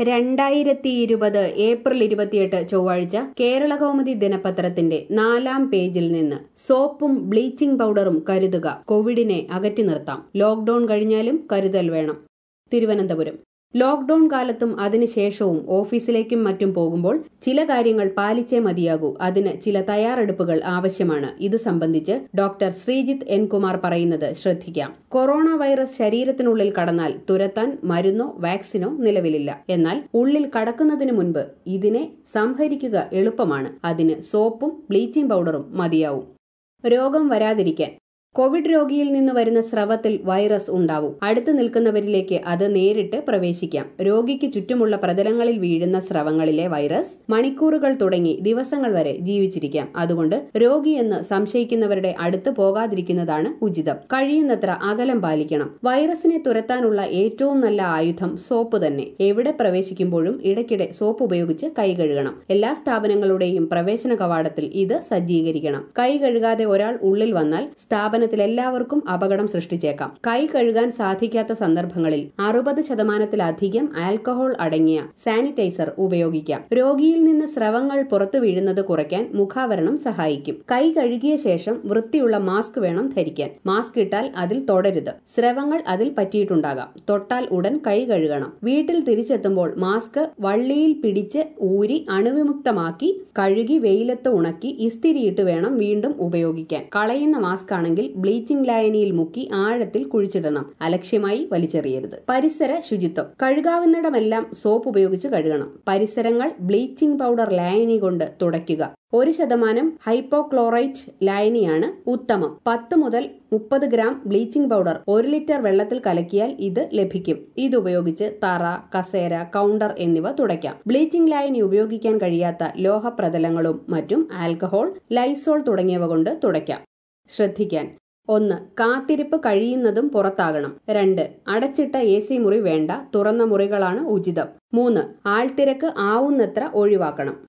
രണ്ടായിരത്തി ഇരുപത് ഏപ്രിൽ ഇരുപത്തിയെട്ട് ചൊവ്വാഴ്ച കേരള കൗമുദി ദിനപത്രത്തിന്റെ നാലാം പേജിൽ നിന്ന് സോപ്പും ബ്ലീച്ചിംഗ് പൗഡറും കരുതുക കോവിഡിനെ അകറ്റി നിർത്താം ലോക്ഡൌൺ കഴിഞ്ഞാലും കരുതൽ വേണം തിരുവനന്തപുരം ലോക്ഡൌൺ കാലത്തും അതിനുശേഷവും ഓഫീസിലേക്കും മറ്റും പോകുമ്പോൾ ചില കാര്യങ്ങൾ പാലിച്ചേ മതിയാകൂ അതിന് ചില തയ്യാറെടുപ്പുകൾ ആവശ്യമാണ് ഇത് സംബന്ധിച്ച് ഡോക്ടർ ശ്രീജിത്ത് എൻ കുമാർ പറയുന്നത് ശ്രദ്ധിക്കാം കൊറോണ വൈറസ് ശരീരത്തിനുള്ളിൽ കടന്നാൽ തുരത്താൻ മരുന്നോ വാക്സിനോ നിലവിലില്ല എന്നാൽ ഉള്ളിൽ കടക്കുന്നതിനു മുൻപ് ഇതിനെ സംഹരിക്കുക എളുപ്പമാണ് അതിന് സോപ്പും ബ്ലീച്ചിംഗ് പൗഡറും മതിയാവും രോഗം വരാതിരിക്കാൻ കോവിഡ് രോഗിയിൽ നിന്ന് വരുന്ന സ്രവത്തിൽ വൈറസ് ഉണ്ടാവും അടുത്തു നിൽക്കുന്നവരിലേക്ക് അത് നേരിട്ട് പ്രവേശിക്കാം രോഗിക്ക് ചുറ്റുമുള്ള പ്രതലങ്ങളിൽ വീഴുന്ന സ്രവങ്ങളിലെ വൈറസ് മണിക്കൂറുകൾ തുടങ്ങി ദിവസങ്ങൾ വരെ ജീവിച്ചിരിക്കാം അതുകൊണ്ട് രോഗിയെന്ന് സംശയിക്കുന്നവരുടെ അടുത്ത് പോകാതിരിക്കുന്നതാണ് ഉചിതം കഴിയുന്നത്ര അകലം പാലിക്കണം വൈറസിനെ തുരത്താനുള്ള ഏറ്റവും നല്ല ആയുധം സോപ്പ് തന്നെ എവിടെ പ്രവേശിക്കുമ്പോഴും ഇടയ്ക്കിടെ സോപ്പ് ഉപയോഗിച്ച് കൈ കഴുകണം എല്ലാ സ്ഥാപനങ്ങളുടെയും പ്രവേശന കവാടത്തിൽ ഇത് സജ്ജീകരിക്കണം കൈ കഴുകാതെ ഒരാൾ ഉള്ളിൽ വന്നാൽ സ്ഥാപന സ്ഥാപനത്തിൽ എല്ലാവർക്കും അപകടം സൃഷ്ടിച്ചേക്കാം കൈ കഴുകാൻ സാധിക്കാത്ത സന്ദർഭങ്ങളിൽ അറുപത് ശതമാനത്തിലധികം ആൽക്കഹോൾ അടങ്ങിയ സാനിറ്റൈസർ ഉപയോഗിക്കാം രോഗിയിൽ നിന്ന് സ്രവങ്ങൾ പുറത്തു വീഴുന്നത് കുറയ്ക്കാൻ മുഖാവരണം സഹായിക്കും കൈ കഴുകിയ ശേഷം വൃത്തിയുള്ള മാസ്ക് വേണം ധരിക്കാൻ മാസ്ക് ഇട്ടാൽ അതിൽ തൊടരുത് സ്രവങ്ങൾ അതിൽ പറ്റിയിട്ടുണ്ടാകാം തൊട്ടാൽ ഉടൻ കൈ കഴുകണം വീട്ടിൽ തിരിച്ചെത്തുമ്പോൾ മാസ്ക് വള്ളിയിൽ പിടിച്ച് ഊരി അണുവിമുക്തമാക്കി കഴുകി വെയിലത്ത് ഉണക്കി ഇസ്തിരിയിട്ട് വേണം വീണ്ടും ഉപയോഗിക്കാൻ കളയുന്ന മാസ്ക് ആണെങ്കിൽ ബ്ലീച്ചിംഗ് ലായനിയിൽ മുക്കി ആഴത്തിൽ കുഴിച്ചിടണം അലക്ഷ്യമായി വലിച്ചെറിയരുത് പരിസര ശുചിത്വം കഴുകാവുന്നിടമെല്ലാം സോപ്പ് ഉപയോഗിച്ച് കഴുകണം പരിസരങ്ങൾ ബ്ലീച്ചിംഗ് പൗഡർ ലായനി കൊണ്ട് തുടയ്ക്കുക ഒരു ശതമാനം ഹൈപ്പോക്ലോറൈറ്റ് ലായനിയാണ് ഉത്തമം പത്ത് മുതൽ മുപ്പത് ഗ്രാം ബ്ലീച്ചിംഗ് പൗഡർ ഒരു ലിറ്റർ വെള്ളത്തിൽ കലക്കിയാൽ ഇത് ലഭിക്കും ഇതുപയോഗിച്ച് തറ കസേര കൗണ്ടർ എന്നിവ തുടയ്ക്കാം ബ്ലീച്ചിംഗ് ലായനി ഉപയോഗിക്കാൻ കഴിയാത്ത ലോഹപ്രതലങ്ങളും മറ്റും ആൽക്കഹോൾ ലൈസോൾ തുടങ്ങിയവ കൊണ്ട് തുടയ്ക്കാം ശ്രദ്ധിക്കാൻ ഒന്ന് കാത്തിരിപ്പ് കഴിയുന്നതും പുറത്താകണം രണ്ട് അടച്ചിട്ട എ സി മുറി വേണ്ട തുറന്ന മുറികളാണ് ഉചിതം മൂന്ന് ആൾത്തിരക്ക് ആവുന്നത്ര ഒഴിവാക്കണം